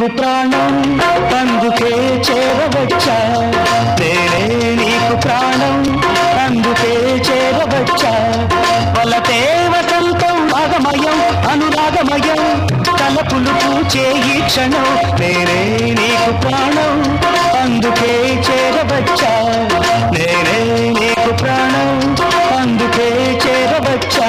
నీకు ప్రాణం అందుకే చేరవచ్చా నేనే నీకు ప్రాణం అందుకే చేరవచ్చా వలతే వసంతం రాగమయం అనురాగమయం తలపులు పూచే ఈ క్షణం నేనే నీకు ప్రాణం అందుకే చేరవచ్చా నేనే నీకు ప్రాణం అందుకే చేరవచ్చా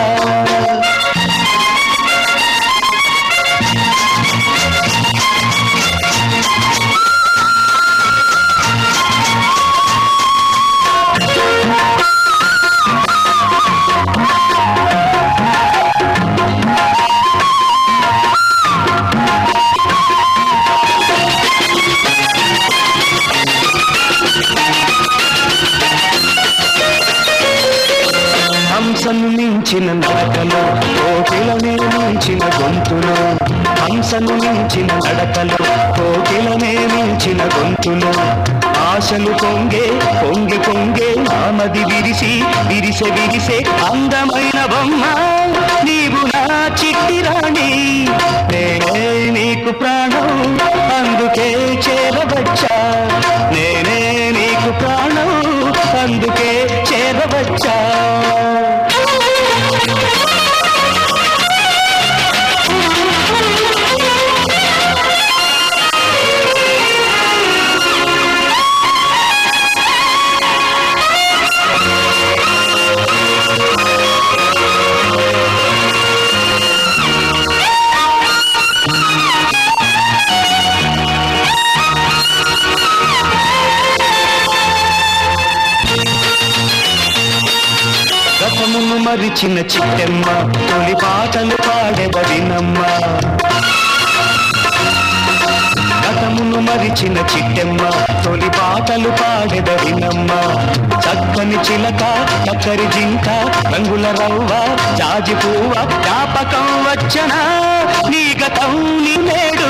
హంసను మించిన నడకలు కోకిలనే మించిన గొంతులు హంసను మించిన నడకలు కోకిలనే మించిన గొంతులు ఆశలు పొంగే పొంగి పొంగే ఆమది విరిసి విరిసె విరిసే అందమైన బొమ్మ నీవు నా చిట్టి రాణి నేనే నీకు ప్రాణం అందుకే చేరవచ్చా నేనే నీకు ప్రాణం అందుకే చేరవచ్చా గతమును మరిచిన చిట్టెమ్మ తొలి పాటలు పాడెవరినమ్మ గతమును మరిచిన చిట్టెమ్మ తొలి పాటలు పాడెదరినమ్మ చక్కని చిలక చక్కరి జింక రంగుల రవ్వ జాజి పువ్వ జ్ఞాపకం వచ్చనా నీ గతం నీ నేడు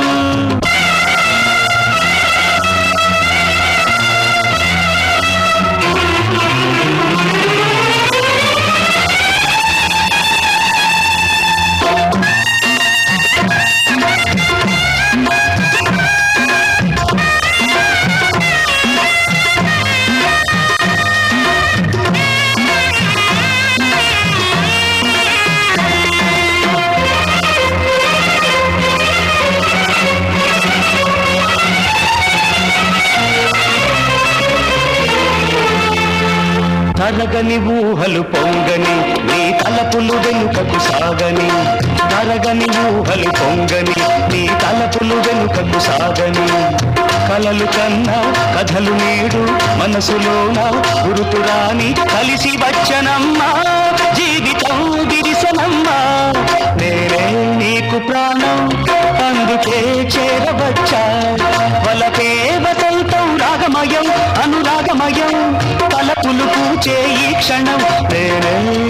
తరగని ఊహలు పొంగని నీ తలపులు వెనుకకు సాగని తరగని ఊహలు పొంగని నీ తలపులు వెనుకకు సాగని కలలు కన్నా కథలు నేడు మనసులోన గురుతురాని కలిసి వచ్చనమ్మా జీవితం గిరిసనమ్మా నేనే నీకు ప్రాణం అందుకే చేరవచ్చా వలపే వసంతం రాగమయం అనురాగమయం తలపులు పూచే ఈ క్షణం నేనే